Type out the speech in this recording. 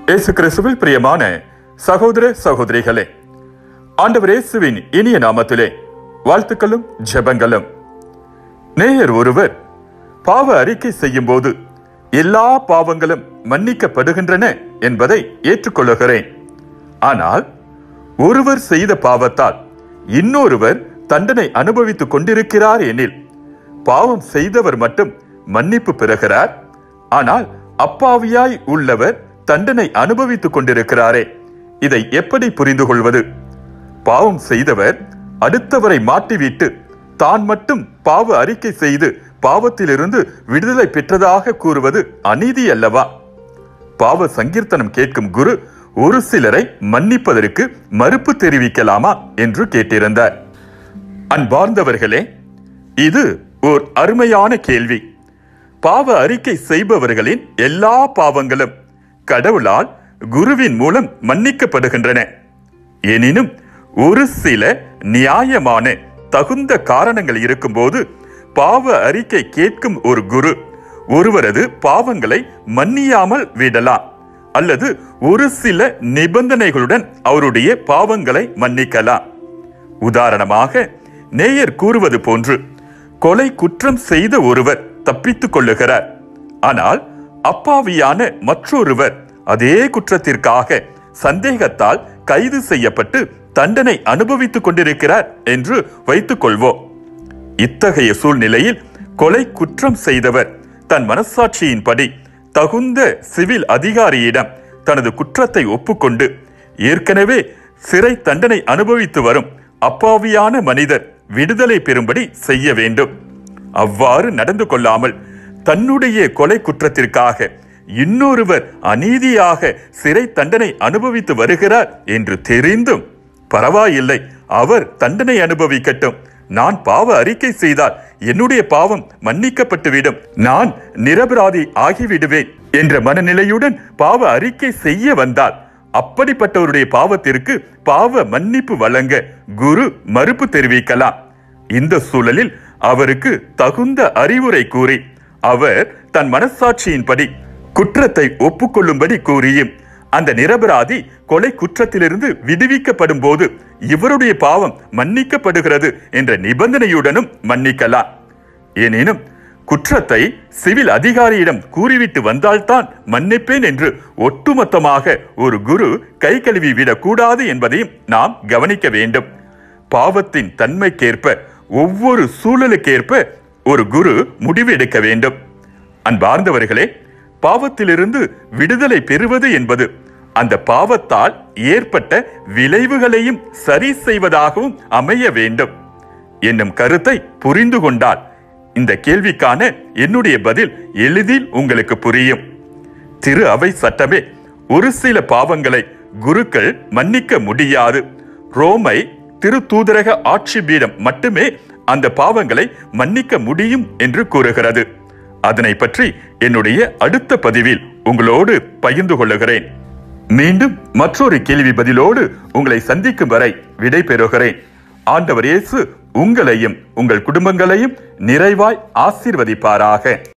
இயேசு கிறிஸ்துவில் பிரியமான சகோதர சகோதரிகளே ஆண்டவர் இயேசுவின் இனிய நாமத்திலே வாழ்த்துக்களும் ஜெபங்களும் நேயர் ஒருவர் பாவ அறிக்கை செய்யும் போது எல்லா பாவங்களும் மன்னிக்கப்படுகின்றன என்பதை ஏற்றுக்கொள்ளுகிறேன் ஆனால் ஒருவர் செய்த பாவத்தால் இன்னொருவர் தண்டனை அனுபவித்துக் கொண்டிருக்கிறார் எனில் பாவம் செய்தவர் மட்டும் மன்னிப்பு பெறுகிறார் ஆனால் அப்பாவியாய் உள்ளவர் தண்டனை அனுபவித்துக் கொண்டிருக்கிறாரே இதை எப்படி புரிந்து கொள்வது பாவம் செய்தவர் அடுத்தவரை மாட்டிவிட்டு தான் மட்டும் பாவ அறிக்கை செய்து பாவத்திலிருந்து விடுதலை பெற்றதாக கூறுவது அநீதி அல்லவா பாவ சங்கீர்த்தனம் கேட்கும் குரு ஒரு சிலரை மன்னிப்பதற்கு மறுப்பு தெரிவிக்கலாமா என்று கேட்டிருந்தார் அன்பார்ந்தவர்களே இது ஓர் அருமையான கேள்வி பாவ அறிக்கை செய்பவர்களின் எல்லா பாவங்களும் கடவுளால் குருவின் மூலம் மன்னிக்கப்படுகின்றன எனினும் ஒரு சில நியாயமான தகுந்த காரணங்கள் இருக்கும்போது பாவ அறிக்கை கேட்கும் ஒரு குரு ஒருவரது பாவங்களை மன்னியாமல் விடலாம் அல்லது ஒரு சில நிபந்தனைகளுடன் அவருடைய பாவங்களை மன்னிக்கலாம் உதாரணமாக நேயர் கூறுவது போன்று கொலை குற்றம் செய்த ஒருவர் தப்பித்துக் கொள்ளுகிறார் ஆனால் அப்பாவியான மற்றொருவர் அதே குற்றத்திற்காக சந்தேகத்தால் கைது செய்யப்பட்டு தண்டனை அனுபவித்துக் கொண்டிருக்கிறார் என்று வைத்துக் கொள்வோம் இத்தகைய சூழ்நிலையில் கொலை குற்றம் செய்தவர் தன் மனசாட்சியின்படி தகுந்த சிவில் அதிகாரியிடம் தனது குற்றத்தை ஒப்புக்கொண்டு ஏற்கனவே சிறை தண்டனை அனுபவித்து வரும் அப்பாவியான மனிதர் விடுதலை பெறும்படி செய்ய வேண்டும் அவ்வாறு நடந்து கொள்ளாமல் தன்னுடைய கொலை குற்றத்திற்காக இன்னொருவர் அநீதியாக சிறை தண்டனை அனுபவித்து வருகிறார் என்று தெரிந்தும் பரவாயில்லை அவர் தண்டனை அனுபவிக்கட்டும் நான் பாவ அறிக்கை செய்தால் என்னுடைய பாவம் மன்னிக்கப்பட்டுவிடும் நான் நிரபராதி ஆகிவிடுவேன் என்ற மனநிலையுடன் பாவ அறிக்கை செய்ய வந்தால் அப்படிப்பட்டவருடைய பாவத்திற்கு பாவ மன்னிப்பு வழங்க குரு மறுப்பு தெரிவிக்கலாம் இந்த சூழலில் அவருக்கு தகுந்த அறிவுரை கூறி அவர் தன் மனசாட்சியின்படி குற்றத்தை ஒப்புக்கொள்ளும்படி கூறியும் அந்த நிரபராதி கொலை குற்றத்திலிருந்து விடுவிக்கப்படும் போது இவருடைய பாவம் மன்னிக்கப்படுகிறது என்ற நிபந்தனையுடனும் மன்னிக்கலாம் எனினும் குற்றத்தை சிவில் அதிகாரியிடம் கூறிவிட்டு வந்தால்தான் மன்னிப்பேன் என்று ஒட்டுமொத்தமாக ஒரு குரு கை கழுவி விடக்கூடாது என்பதையும் நாம் கவனிக்க வேண்டும் பாவத்தின் தன்மைக்கேற்ப ஒவ்வொரு சூழலுக்கேற்ப ஒரு குரு முடிவெடுக்க வேண்டும் அன்பார்ந்தவர்களே பாவத்திலிருந்து விடுதலை பெறுவது என்பது அந்த பாவத்தால் ஏற்பட்ட விளைவுகளையும் சரி செய்வதாகவும் அமைய வேண்டும் என்னும் கருத்தை புரிந்து கொண்டால் இந்த கேள்விக்கான என்னுடைய பதில் எளிதில் உங்களுக்கு புரியும் திரு அவை சட்டமே ஒரு சில பாவங்களை குருக்கள் மன்னிக்க முடியாது ரோமை திரு தூதரக ஆட்சி பீடம் மட்டுமே அந்த பாவங்களை மன்னிக்க முடியும் என்று கூறுகிறது அதனை பற்றி என்னுடைய அடுத்த பதிவில் உங்களோடு பகிர்ந்து கொள்ளுகிறேன் மீண்டும் மற்றொரு கேள்வி பதிலோடு உங்களை சந்திக்கும் வரை விடை பெறுகிறேன் ஆண்டவர் இயேசு உங்களையும் உங்கள் குடும்பங்களையும் நிறைவாய் ஆசீர்வதிப்பாராக